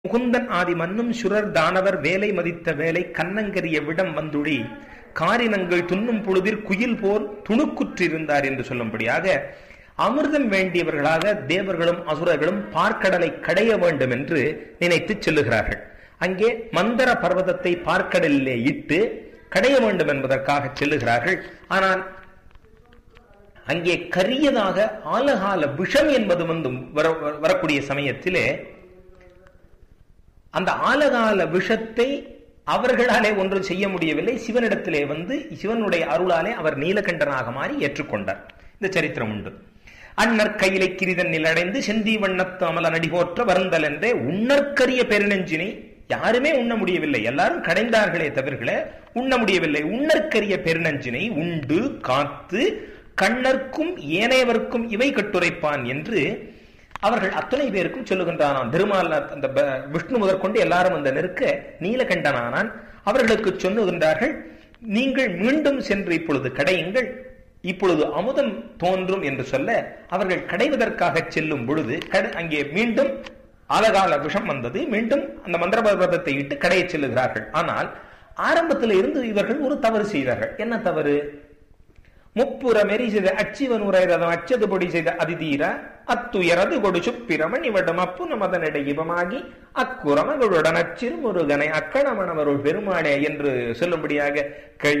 முகுந்தன் ஆதி மன்னும் சுரர் தானவர் வேலை மதித்த வேலை கண்ணங்கரிய விடம் வந்துழி காரினங்கள் துண்ணும் பொழுதில் குயில் போல் துணுக்குற்றிருந்தார் என்று சொல்லும்படியாக அமிர்தம் வேண்டியவர்களாக தேவர்களும் அசுரர்களும் பார்க்கடலை கடைய வேண்டும் என்று நினைத்து செல்லுகிறார்கள் அங்கே மந்தர பர்வதத்தை பார்க்கடலிலே இட்டு கடைய வேண்டும் என்பதற்காக செல்லுகிறார்கள் ஆனால் அங்கே கரியதாக ஆலகால விஷம் என்பது வந்து வர- வரக்கூடிய சமயத்திலே அந்த ஆலகால விஷத்தை அவர்களாலே ஒன்றும் செய்ய முடியவில்லை சிவனிடத்திலே வந்து சிவனுடைய அருளாலே அவர் நீலகண்டனாக மாறி ஏற்றுக்கொண்டார் இந்த சரித்திரம் உண்டு அண்ணற் கையிலை கிரிதன் நிலடைந்து செந்தி வண்ணத்து அமல நடிபோற்ற வருந்தல் என்றே உண்ணற்கரிய பெருநெஞ்சினை யாருமே உண்ண முடியவில்லை எல்லாரும் கடைந்தார்களே தவிர்களே உண்ண முடியவில்லை உண்ணற்கரிய பெருநஞ்சினை உண்டு காத்து கண்ணர்க்கும் ஏனையவர்க்கும் இவை கட்டுரைப்பான் என்று அவர்கள் அத்தனை பேருக்கும் சொல்லுகின்றானாம் திருமால் அந்த ப- விஷ்ணு முதற்கொண்டு எல்லாரும் அந்த நெருக்க நீலகண்டனானான் அவர்களுக்கு சொல்லுகின்றார்கள் நீங்கள் மீண்டும் சென்று இப்பொழுது கடையுங்கள் இப்பொழுது அமுதம் தோன்றும் என்று சொல்ல அவர்கள் கடைவதற்காக செல்லும் பொழுது கட- அங்கே மீண்டும் ஆலகால விஷம் வந்தது மீண்டும் அந்த மந்திர பர்வதத்தை இட்டு கடையச் செல்லுகிறார்கள் ஆனால் ஆரம்பத்தில் இருந்து இவர்கள் ஒரு தவறு செய்தார்கள் என்ன தவறு முப்புற மெரி செய்த அச்சிவன் உரைரதம் அச்சது பொடி செய்த அதிதீர அத்துயரது கொடு சுப்பிரமன் இவடம் அப்பு நமதனிடை இவமாகி அக்குரமகளுடன் அச்சிறு முருகனை அக்கணமணவருள் பெருமானே என்று சொல்லும்படியாக